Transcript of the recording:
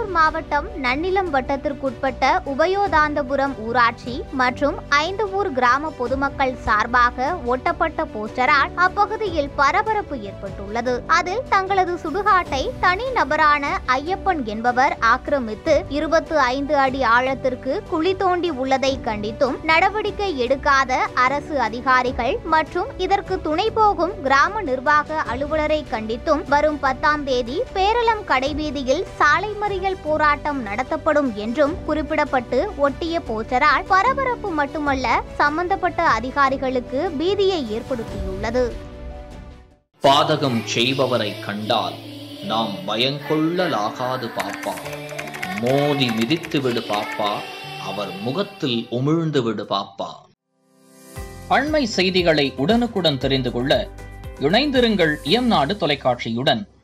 கடலூர் மாவட்டம் நன்னிலம் வட்டத்திற்குட்பட்ட உபயோதாந்தபுரம் ஊராட்சி மற்றும் ஐந்து ஊர் கிராம பொதுமக்கள் சார்பாக ஒட்டப்பட்ட போஸ்டரால் அப்பகுதியில் பரபரப்பு ஏற்பட்டுள்ளது அதில் தங்களது சுடுகாட்டை தனி நபரான ஐயப்பன் என்பவர் ஆக்கிரமித்து இருபத்து ஐந்து அடி ஆழத்திற்கு குழி தோண்டி உள்ளதை கண்டித்தும் நடவடிக்கை எடுக்காத அரசு அதிகாரிகள் மற்றும் இதற்கு துணை போகும் கிராம நிர்வாக அலுவலரை கண்டித்தும் வரும் பத்தாம் தேதி பேரளம் கடைவீதியில் சாலை மறியல் போராட்டம் நடத்தப்படும் என்றும் குறிப்பிடப்பட்டு ஒட்டிய போஸ்டரால் பரபரப்பு மட்டுமல்ல சம்பந்தப்பட்ட அதிகாரிகளுக்கு பீதியை ஏற்படுத்தியுள்ளது பாதகம் செய்பவரை கண்டால் நாம் பயங்கொள்ளலாகாது பாப்பா மோதி மிதித்து விடு பாப்பா அவர் முகத்தில் உமிழ்ந்து விடு பாப்பா அண்மை செய்திகளை உடனுக்குடன் தெரிந்து கொள்ள இணைந்திருங்கள் இயம்நாடு தொலைக்காட்சியுடன்